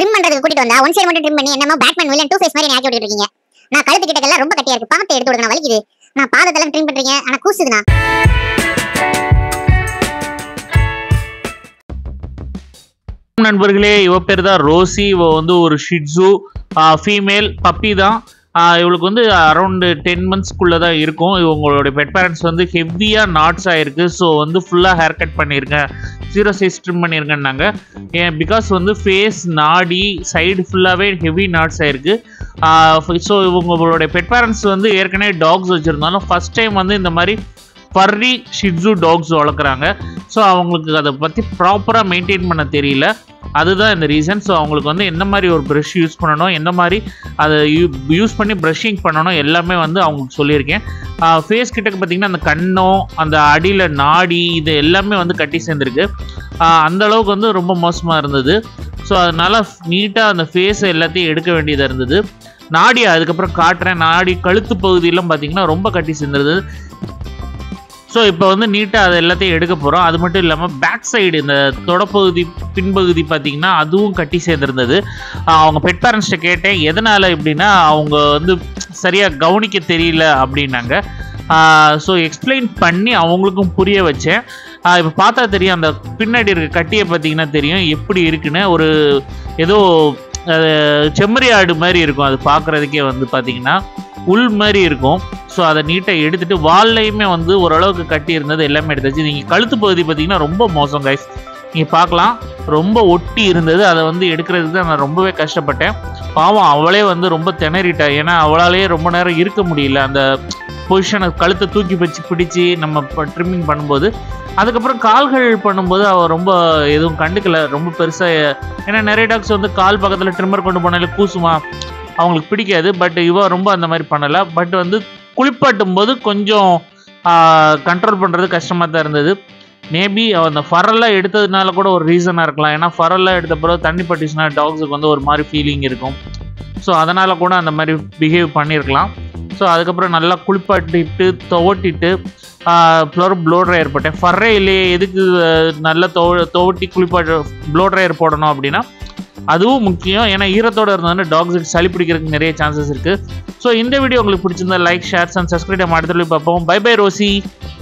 trim பண்றதுக்கு கூட்டிட்டு வந்தா ஒன் சைடு மட்டும் ட்ரிம் பண்ணி என்னமோ பேட்மேன் வில்லன் டூ ஃபேஸ் மாதிரி ஆக்கி விட்டுட்டு இருக்கீங்க நான் கழுத்து கிட்டக்கெல்லாம் ரொம்ப கட்டியா இருக்கு பாத்தை எடுத்து விடுங்க வலிக்குது நான் பாதத்தெல்லாம் ட்ரிம் பண்றீங்க ஆனா கூசுதுண்ணா நண்பர்களே இவ பேர் தான் ரோசி இவ வந்து ஒரு ஷிட்ஸு ஃபீமேல் பப்பி தான் ஆஹ் இவளுக்கு வந்து அரௌண்டு டென் மந்த்ஸ்க்குள்ளே தான் இருக்கும் இவங்களுடைய பெட் பேரண்ட்ஸ் வந்து ஹெவியாக நாட்ஸ் ஆயிருக்கு ஸோ வந்து ஃபுல்லாக ஹேர் கட் பண்ணியிருக்கேன் ஜீரோ சைஸ் ட்ரிம் பண்ணியிருக்கேன்னாங்க ஏன் பிகாஸ் வந்து ஃபேஸ் நாடி சைடு ஃபுல்லாகவே ஹெவி நாட்ஸ் ஆயிருக்கு ஸோ இவங்களுடைய பெட் பேரண்ட்ஸ் வந்து ஏற்கனவே டாக்ஸ் வச்சுருந்தாலும் ஃபர்ஸ்ட் டைம் வந்து இந்த மாதிரி ஃபர்ரி ஷிட்ஸு டாக்ஸ் வளர்க்குறாங்க ஸோ அவங்களுக்கு அதை பற்றி ப்ராப்பராக மெயின்டைன் பண்ண தெரியல அதுதான் இந்த ரீசன் ஸோ அவங்களுக்கு வந்து எந்த மாதிரி ஒரு ப்ரஷ் யூஸ் பண்ணணும் எந்த மாதிரி அதை யூ யூஸ் பண்ணி ப்ரஷிங் பண்ணணும் எல்லாமே வந்து அவங்களுக்கு சொல்லியிருக்கேன் ஃபேஸ் கிட்டக்கு பார்த்தீங்கன்னா அந்த கண்ணம் அந்த அடியில் நாடி இது எல்லாமே வந்து கட்டி சேர்ந்துருக்கு ஆஹ் அந்த அளவுக்கு வந்து ரொம்ப மோசமாக இருந்தது ஸோ அதனால் நீட்டாக அந்த ஃபேஸ் எல்லாத்தையும் எடுக்க வேண்டியதாக இருந்தது நாடி அதுக்கப்புறம் காட்டுறேன் நாடி கழுத்து பகுதியெல்லாம் பார்த்தீங்கன்னா ரொம்ப கட்டி சேர்ந்துருது ஸோ இப்போ வந்து நீட்டாக அது எல்லாத்தையும் எடுக்க போகிறோம் அது மட்டும் இல்லாமல் பேக் சைடு இந்த தொடப்பகுதி பின்பகுதி பார்த்தீங்கன்னா அதுவும் கட்டி சேர்ந்துருந்தது ஆஹ் அவங்க பெட் பேரண்ட்ஸ்கிட்ட கேட்டேன் எதனால் இப்படின்னா அவங்க வந்து சரியாக கவனிக்க தெரியல அப்படின்னாங்க ஸோ எக்ஸ்பிளைன் பண்ணி அவங்களுக்கும் புரிய வச்சேன் இப்போ பார்த்தா தெரியும் அந்த பின்னாடி இருக்க கட்டியை பார்த்தீங்கன்னா தெரியும் எப்படி இருக்குன்னு ஒரு ஏதோ அது செம்மறி ஆடு மாதிரி இருக்கும் அது பார்க்குறதுக்கே வந்து பார்த்தீங்கன்னா உள் மாதிரி இருக்கும் ஸோ அதை நீட்டாக எடுத்துட்டு வால்லையுமே வந்து ஓரளவுக்கு கட்டி இருந்தது எல்லாமே எடுத்தாச்சு நீங்கள் கழுத்து பகுதி பார்த்தீங்கன்னா ரொம்ப மோசம் கைஸ் நீங்கள் பார்க்கலாம் ரொம்ப ஒட்டி இருந்தது அதை வந்து எடுக்கிறதுக்கு தான் நான் ரொம்பவே கஷ்டப்பட்டேன் பாவம் அவளே வந்து ரொம்ப திணறிட்டா ஏன்னா அவளாலேயே ரொம்ப நேரம் இருக்க முடியல அந்த பொசிஷனை கழுத்தை தூக்கி வச்சு பிடிச்சி நம்ம ட்ரிம்மிங் பண்ணும்போது அதுக்கப்புறம் கால்கள் பண்ணும்போது அவள் ரொம்ப எதுவும் கண்டுக்கல ரொம்ப பெருசாக ஏன்னா நிறைய டாக்ஸ் வந்து கால் பக்கத்தில் ட்ரிம்மர் கொண்டு போனாலே கூசுமா அவங்களுக்கு பிடிக்காது பட் இவ ரொம்ப அந்த மாதிரி பண்ணலை பட் வந்து குளிப்பாட்டும் போது கொஞ்சம் கண்ட்ரோல் பண்ணுறது கஷ்டமாக தான் இருந்தது மேபி அந்த ஃபரெல்லாம் எடுத்ததுனால கூட ஒரு ரீசனாக இருக்கலாம் ஏன்னா ஃபரெல்லாம் எடுத்த பிறகு தண்ணி பட்டுச்சுன்னா டாக்ஸுக்கு வந்து ஒரு மாதிரி ஃபீலிங் இருக்கும் ஸோ அதனால் கூட அந்த மாதிரி பிஹேவ் பண்ணியிருக்கலாம் ஸோ அதுக்கப்புறம் நல்லா குளிப்பாட்டிட்டு துவட்டிட்டு ஃப்ளோர் ப்ளோ ட்ரையர் போட்டேன் ஃபர்ரே இல்லையே எதுக்கு அஹ், நல்லா துவ துவட்டி குளிப்பாட்டு ப்ளோ ட்ரையர் போடணும் அப்படின்னா அதுவும் முக்கியம் ஏன்னா ஈரத்தோடு இருந்ததுன்னா டாக்ஸுக்கு சளி பிடிக்கிறதுக்கு நிறைய சான்சஸ் இருக்குது ஸோ இந்த வீடியோ உங்களுக்கு பிடிச்சிருந்தா லைக் ஷேர்ஸ் அண்ட் சப்ஸ்கிரைப் அடுத்த பார்ப்போம் பை பை ரோசி